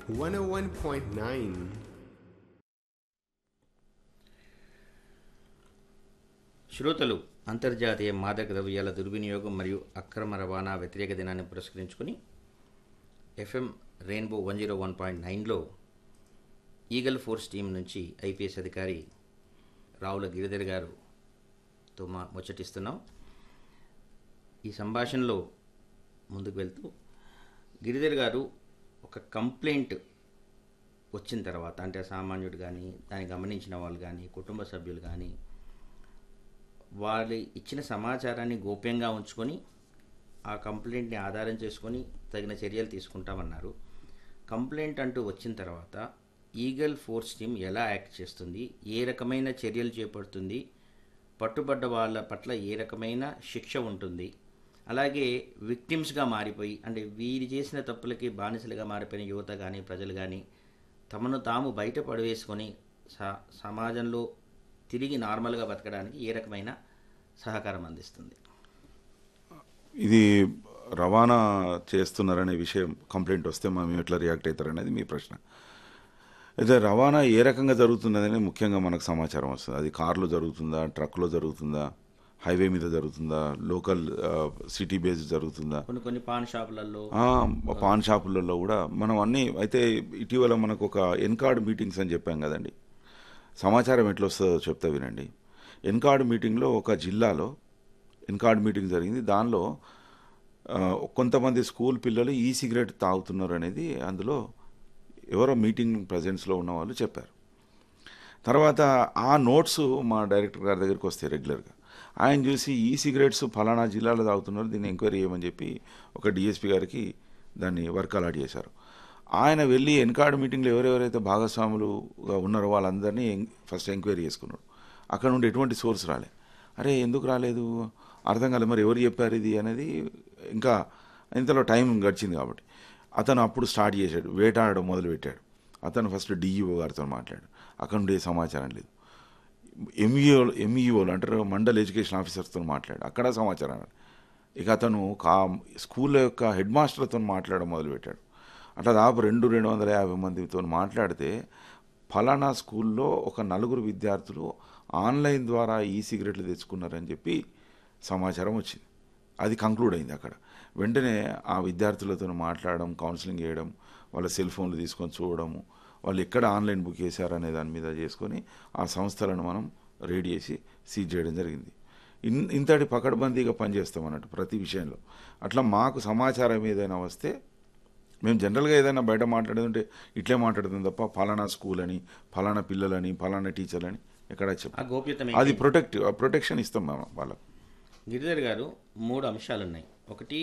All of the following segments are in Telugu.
101.9. శ్రోతలు అంతర్జాతీయ మాదక ద్రవ్యాల దుర్వినియోగం మరియు అక్రమ రవాణా వ్యతిరేక దినాన్ని పురస్కరించుకుని FM rainbow one zero one point నైన్లో ఈగల్ ఫోర్స్ టీం నుంచి ఐపీఎస్ అధికారి రావుల గిరిధర్ గారుతో మా ముచ్చటిస్తున్నాం ఈ సంభాషణలో ముందుకు వెళ్తూ గిరిధర్ గారు ఒక కంప్లైంట్ వచ్చిన తర్వాత అంటే సామాన్యుడు కానీ దాన్ని గమనించిన వాళ్ళు కానీ కుటుంబ సభ్యులు కానీ వాళ్ళు ఇచ్చిన సమాచారాన్ని గోప్యంగా ఉంచుకొని ఆ కంప్లైంట్ని ఆధారం చేసుకొని తగిన చర్యలు తీసుకుంటామన్నారు కంప్లైంట్ అంటూ వచ్చిన తర్వాత ఈగల్ ఫోర్స్ టీం ఎలా యాక్ట్ చేస్తుంది ఏ రకమైన చర్యలు చేపడుతుంది పట్టుబడ్డ వాళ్ళ పట్ల ఏ రకమైన శిక్ష ఉంటుంది అలాగే విక్టిమ్స్గా మారిపోయి అంటే వీరు చేసిన తప్పులకి బానిసలుగా మారిపోయిన యువత కానీ ప్రజలు కానీ తమను తాము బయట పడవేసుకొని స- సమాజంలో తిరిగి నార్మల్గా బతకడానికి ఏ రకమైన సహకారం అందిస్తుంది ఇది రవాణా చేస్తున్నారనే విషయం కంప్లైంట్ వస్తే మనం ఎట్లా రియాక్ట్ అవుతారనేది మీ ప్రశ్న అయితే రవాణా ఏ రకంగా జరుగుతున్నదని ముఖ్యంగా మనకు సమాచారం వస్తుంది అది కార్లో జరుగుతుందా ట్రక్లో జరుగుతుందా హైవే మీద జరుగుతుందా లోకల్ సిటీ బేస్ జరుగుతుందా కొన్ని కొన్ని పాన్ షాపులలో ఆ, పాన్ షాపులలో కూడా మనం అన్ని అయితే ఇటీవల మనకు ఒక ఎన్కార్డ్ మీటింగ్స్ అని చెప్పాం కదండి సమాచారం ఎట్లా వస్తుందో చెప్తా వినండి ఎన్కార్డ్ మీటింగ్లో ఒక జిల్లాలో ఎన్కార్డ్ మీటింగ్ జరిగింది దానిలో ఆ, కొంతమంది స్కూల్ పిల్లలు ఈ సిగరెట్ తాగుతున్నారు అనేది అందులో ఎవరో మీటింగ్ ప్రజెన్స్లో ఉన్న వాళ్ళు చెప్పారు తర్వాత ఆ నోట్స్ మా డైరెక్టర్ గారి దగ్గరికి వస్తాయి రెగ్యులర్గా ఆయన చూసి ఈ సిగరెట్స్ ఫలానా జిల్లాలో తాగుతున్నారు దీన్ని ఎంక్వైరీ చేయమని చెప్పి ఒక డిఎస్పీ గారికి దాన్ని వర్క్ అలాట్ చేశారు ఆయన వెళ్ళి ఎన్కార్డ్ మీటింగ్లో ఎవరెవరైతే భాగస్వాములుగా ఉన్నారో వాళ్ళందరినీ ఎం- ఫస్ట్ ఎంక్వైరీ చేసుకున్నాడు అక్కడ నుండి ఎటువంటి సోర్స్ రాలే అరే ఎందుకు రాలేదు అర్థం కాలేదు మరి ఎవరు చెప్పారు ఇది అనేది ఇంకా ఇంతలో టైం గడిచింది కాబట్టి అతను అప్పుడు స్టార్ట్ చేశాడు వేటాడడం మొదలుపెట్టాడు అతను ఫస్ట్ డిఈఓ గారితో మాట్లాడాడు అక్కడ నుండి ఏ సమాచారం లేదు ఎంఈఓ ఎంఈఓలు అంటారు మండల్ ఎడ్యుకేషన్ ఆఫీసర్స్తో మాట్లాడు అక్కడ సమాచారం రాలేదు. ఇక అతను కా స్కూల్ యొక్క హెడ్ మాస్టర్తో మాట్లాడడం మొదలుపెట్టాడు అట్లా దాదాపు రెండు రెండు వందల యాభై మందితో మాట్లాడితే ఫలానా స్కూల్లో ఒక నలుగురు విద్యార్థులు ఆన్లైన్ ద్వారా ఈ సిగరెట్లు తెచ్చుకున్నారని చెప్పి సమాచారం వచ్చింది అది కంక్లూడ్ అయింది అక్కడ వెంటనే ఆ విద్యార్థులతో మాట్లాడడం కౌన్సిలింగ్ చేయడం వాళ్ళ సెల్ ఫోన్లు తీసుకొని చూడడము వాళ్ళు ఎక్కడ ఆన్లైన్ బుక్ చేశారనే దాని మీద చేసుకొని ఆ సంస్థలను మనం రేడ్ చేసి సీజ్ చేయడం జరిగింది ఇన్ ఇంతటి పకడ్బందీగా పనిచేస్తాం అన్నట్టు ప్రతి విషయంలో అట్లా మాకు సమాచారం ఏదైనా వస్తే మేము జనరల్గా ఏదైనా బయట మాట్లాడేదంటే ఇట్లే మాట్లాడుతుంది తప్ప ఫలానా స్కూల్ అని ఫలానా పిల్లలని ఫలానా టీచర్లని ఎక్కడ ఆ చెప్పాం గోప్యత అది maintain- ప్రొటెక్ట్ ప్రొటెక్షన్ ఇస్తాం మేము వాళ్ళకు గిరిధర్ గారు మూడు అంశాలు ఉన్నాయి ఒకటి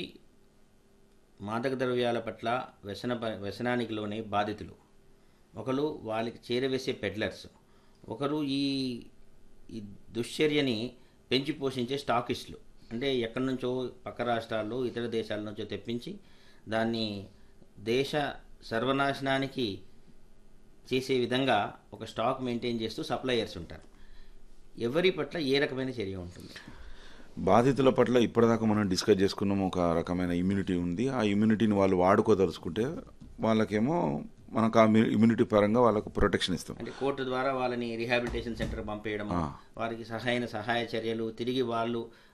మాదక ద్రవ్యాల పట్ల వ్యసన ప- వ్యసనానికి లోనే బాధితులు ఒకరు వాళ్ళకి చేరవేసే పెడ్లర్స్ ఒకరు ఈ ఈ దుశ్చర్యని పెంచి పోషించే స్టాకిస్టులు అంటే ఎక్కడి నుంచో పక్క రాష్ట్రాల్లో ఇతర దేశాల నుంచో తెప్పించి దాన్ని దేశ సర్వనాశనానికి చేసే విధంగా ఒక స్టాక్ మెయింటైన్ చేస్తూ సప్లయర్స్ ఉంటారు ఎవరి పట్ల ఏ రకమైన చర్య ఉంటుంది బాధితుల పట్ల ఇప్పటిదాకా మనం డిస్కస్ చేసుకున్నాం ఒక రకమైన ఇమ్యూనిటీ ఉంది ఆ ఇమ్యూనిటీని వాళ్ళు వాడుకోదలుచుకుంటే వాళ్ళకేమో మనకు ఆ ఇమ్యూనిటీ పరంగా వాళ్ళకు ప్రొటెక్షన్ ఇస్తాం అంటే కోర్టు ద్వారా వాళ్ళని రిహాబిలిటేషన్ సెంటర్ పంపేయడం ఆ. వారికి సహాయన సహాయ చర్యలు తిరిగి వాళ్ళు